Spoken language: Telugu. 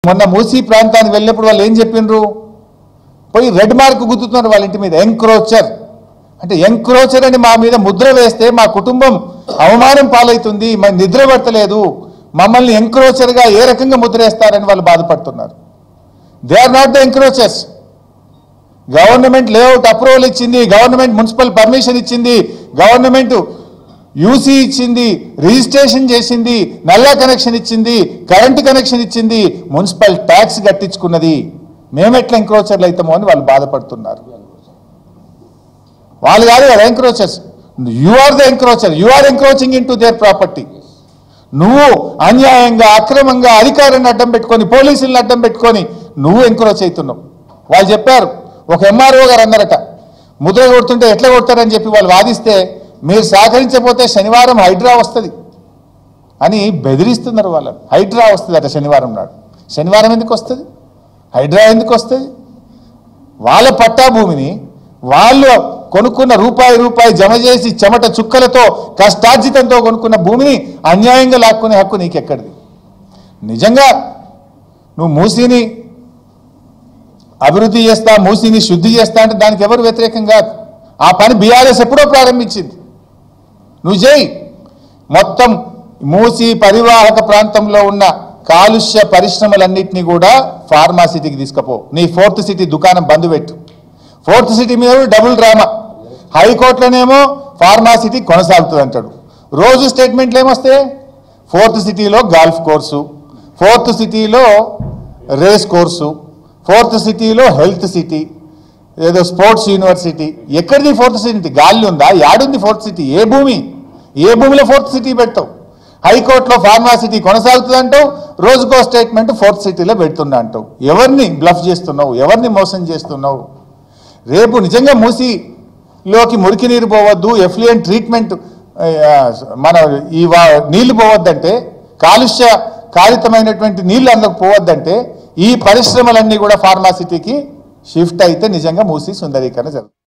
మొన్న మూసీ ప్రాంతానికి వెళ్ళినప్పుడు వాళ్ళు ఏం చెప్పిండ్రు పోయి రెడ్ మార్క్ గుద్దుతున్నారు వాళ్ళ ఇంటి మీద ఎంక్రోచర్ అంటే ఎంక్రోచర్ అని మా మీద ముద్ర వేస్తే మా కుటుంబం అవమానం పాలవుతుంది మరి నిద్ర పట్టలేదు మమ్మల్ని ఎంక్రోచర్గా ఏ రకంగా ముద్ర వేస్తారని వాళ్ళు బాధపడుతున్నారు they are not the encroachers government layout approval ఇచ్చింది గవర్నమెంట్ మున్సిపల్ పర్మిషన్ ఇచ్చింది గవర్నమెంట్ యూసీ ఇచ్చింది రిజిస్ట్రేషన్ చేసింది నల్లా కనెక్షన్ ఇచ్చింది కరెంటు కనెక్షన్ ఇచ్చింది మున్సిపల్ ట్యాక్స్ కట్టించుకున్నది మేమెట్లా ఎంక్రోచర్లు అవుతామో అని వాళ్ళు బాధపడుతున్నారు వాళ్ళు కాదు కదా encroachers you are the encroacher you are encroaching into their property నువ్వు అన్యాయంగా అక్రమంగా అధికారాన్ని అడ్డం పెట్టుకొని పోలీసులను అడ్డం పెట్టుకొని నువ్వు ఎంక్రోచ్ అవుతున్నావు వాళ్ళు చెప్పారు ఒక ఎంఆర్ఓ గారు అన్నారట ముద్ర కొడుతుంటే ఎట్లా కొడతారని చెప్పి వాళ్ళు వాదిస్తే మీరు సహకరించకపోతే శనివారం హైడ్రా వస్తుంది అని బెదిరిస్తున్నారు వాళ్ళు హైడ్రా వస్తుంది అట శనివారం నాడు శనివారం ఎందుకు వస్తుంది హైడ్రా ఎందుకు వస్తుంది వాళ్ళ పట్టా భూమిని వాళ్ళు కొనుక్కున్న రూపాయి రూపాయి జమ చేసి చెమట చుక్కలతో కష్టార్జితంతో కొనుక్కున్న భూమిని అన్యాయంగా లాక్కునే హక్కు నీకెక్కడిది నిజంగా నువ్వు మూసీని అభివృద్ధి చేస్తా మూసీని శుద్ధి చేస్తా అంటే దానికి ఎవరు వ్యతిరేకం కాదు ఆ పని బీఆర్ఎస్ ఎప్పుడో ప్రారంభించింది నువ్వు చేయి మొత్తం మూసి పరివాహక ప్రాంతంలో ఉన్న కాలుష్య పరిశ్రమలన్నింటినీ కూడా ఫార్మా సిటీకి తీసుకుపో నీ ఫోర్త్ సిటీ దుకాణం బంద్ పెట్టు ఫోర్త్ సిటీ మీద కూడా డబుల్ డ్రామా హైకోర్టులోనేమో ఫార్మా సిటీ కొనసాగుతుంది అంటాడు రోజు స్టేట్మెంట్లు ఏమొస్తాయి ఫోర్త్ సిటీలో గాల్ఫ్ కోర్సు ఫోర్త్ సిటీలో రేస్ కోర్సు ఫోర్త్ సిటీలో హెల్త్ సిటీ ఏదో స్పోర్ట్స్ యూనివర్సిటీ ఎక్కడిది ఫోర్త్ సిటీ గాలి ఉందా యాడుంది ఫోర్త్ సిటీ ఏ భూమి ఏ భూమిలో ఫోర్త్ సిటీ పెడతావు హైకోర్టులో ఫార్మా సిటీ కొనసాగుతుంది అంటావు రోజుకో స్టేట్మెంట్ ఫోర్త్ సిటీలో పెడుతున్నా అంటావు ఎవరిని బ్లఫ్ చేస్తున్నావు ఎవరిని మోసం చేస్తున్నావు రేపు నిజంగా మూసిలోకి మురికి నీరు పోవద్దు ఎఫ్లియన్ ట్రీట్మెంట్ ఆ, మన ఈ వా- నీళ్లు పోవద్దంటే కాలుష్య కారితమైనటువంటి నీళ్లు అందులోకి పోవద్దంటే ఈ పరిశ్రమలన్నీ కూడా ఫార్మాసిటీకి షిఫ్ట్ అయితే నిజంగా మూసి సుందరీకరణ జరుగుతుంది